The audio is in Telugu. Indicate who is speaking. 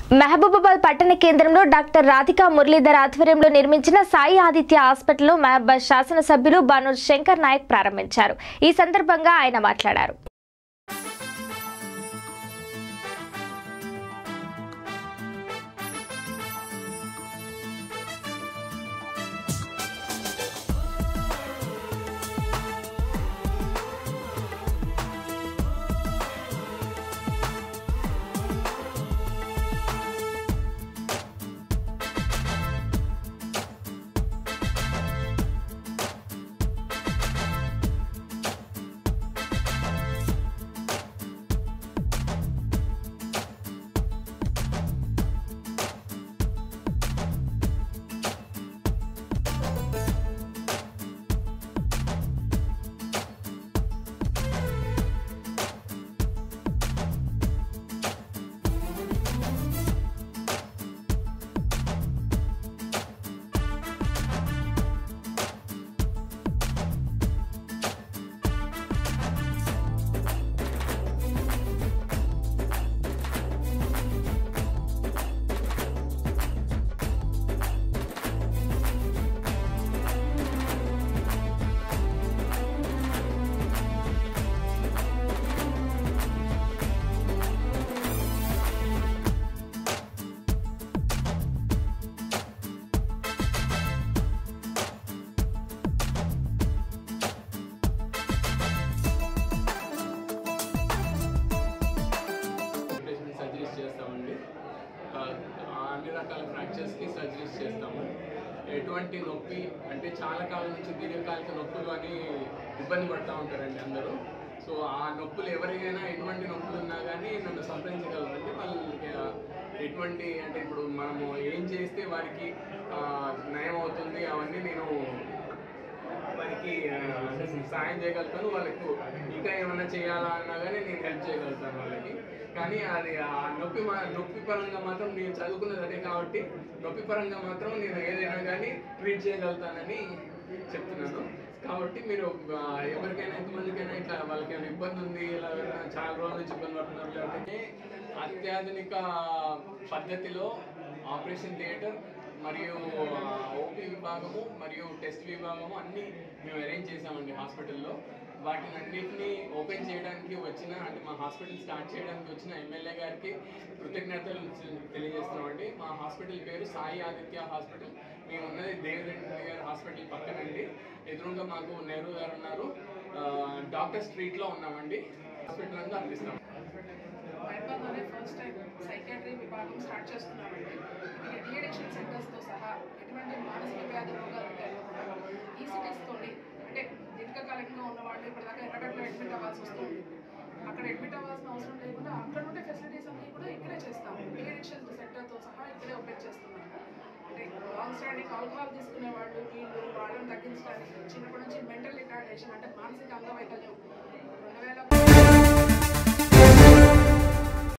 Speaker 1: మహబూబాబాద్ పట్టణ కేంద్రంలో డాక్టర్ రాధికా మురళీధర్ ఆధ్వర్యంలో నిర్మించిన సాయి ఆదిత్య హాస్పిటల్ను మహబాద్ శాసనసభ్యులు బనూర్ శంకర్ నాయక్ ప్రారంభించారు ఈ సందర్భంగా ఆయన మాట్లాడారు
Speaker 2: ఆపరేషన్ సర్జరీస్ చేస్తామండి ఆ, అన్ని రకాల ఫ్రాక్చర్స్కి సర్జరీస్ చేస్తాము ఎటువంటి నొప్పి అంటే చాలా కాలం నుంచి దీర్ఘకాలిక నొప్పులు అని ఇబ్బంది పడుతూ ఉంటారండి అందరూ సో ఆ నొప్పులు ఎవరికైనా ఎటువంటి నొప్పులు ఉన్నా కానీ నన్ను సంప్రదించగలరండి వాళ్ళకి ఆ, ఎటువంటి అంటే ఇప్పుడు మనము ఏం చేస్తే వారికి ఆ, నయం అవుతుంది అవన్నీ నేను వారికి ఆ, సాయం చేయగలుగుతాను వాళ్ళకు ఇంకా ఏమైనా చేయాలా అన్నా కానీ నేను హెల్ప్ చేయగలుగుతాను వాళ్ళకి కానీ అది ఆ నొప్పి మా నొప్పి పరంగా మాత్రం నేను చదువుకున్నది అదే కాబట్టి నొప్పి పరంగా మాత్రం నేను ఏదైనా కానీ ట్రీట్ చేయగలుగుతానని చెప్తున్నాను కాబట్టి మీరు ఆ, ఎవరికైనా ఎంతమందికైనా ఇట్లా వాళ్ళకి ఏమైనా ఇబ్బంది ఉంది ఇలా ఎవరైనా చాలా రోజుల నుంచి ఇబ్బంది పడుతున్నారు లేకపోతే అత్యాధునిక పద్ధతిలో ఆపరేషన్ థియేటర్ మరియు ఓపీ విభాగము మరియు టెస్ట్ విభాగము అన్నీ మేము అరేంజ్ చేసామండి హాస్పిటల్లో వాటిని అన్నింటినీ ఓపెన్ చేయడానికి వచ్చిన అంటే మా హాస్పిటల్ స్టార్ట్ చేయడానికి వచ్చిన ఎమ్మెల్యే గారికి కృతజ్ఞతలు తెలియజేస్తున్నామండి మా హాస్పిటల్ పేరు సాయి ఆదిత్య హాస్పిటల్ మేము ఉన్నది దేవిరెడ్డి గారి హాస్పిటల్ పక్కనండి ఎదురుగా మాకు నెహ్రూ గారు ఉన్నారు ఆ, డాక్టర్ స్ట్రీట్లో ఉన్నామండి హాస్పిటల్ అంతా అందిస్తాం
Speaker 3: హైదరాబాద్లోనే ఫస్ట్ టైం సైకాట్రీ విభాగం స్టార్ట్ చేస్తున్నామండి ఇది రీఎడిక్షన్ సెంటర్స్తో సహా ఎటువంటి మానసిక వ్యాధి రోగాలు ఉంటాయో కూడా ఈసీటీస్తోని అంటే దీర్ఘకాలికంగా ఉన్న వాళ్ళు ఇప్పటిదాకా ఎర్రగడ్డలో అడ్మిట్ అవ్వాల్సి వస్తుంది అక్కడ అడ్మిట్ అవ్వాల్సిన అవసరం లేకుండా అక్కడ ఉండే ఫెసిలిటీస్ అన్నీ కూడా ఇక్కడే చేస్తాము రీఎడిక్షన్ సెంటర్తో సహా ఇక్కడే ఓపెన్ చేస్తున్నాము అంటే లాంగ్ స్టాండింగ్ ఆల్కహాల్ తీసుకునే వాళ్ళు వీళ్ళు వాళ్ళని తగ్గించడానికి చిన్నప్పటి నుంచి మెంటల్ రిటార్డేషన్ అంటే మానసిక అంగవైకల్యం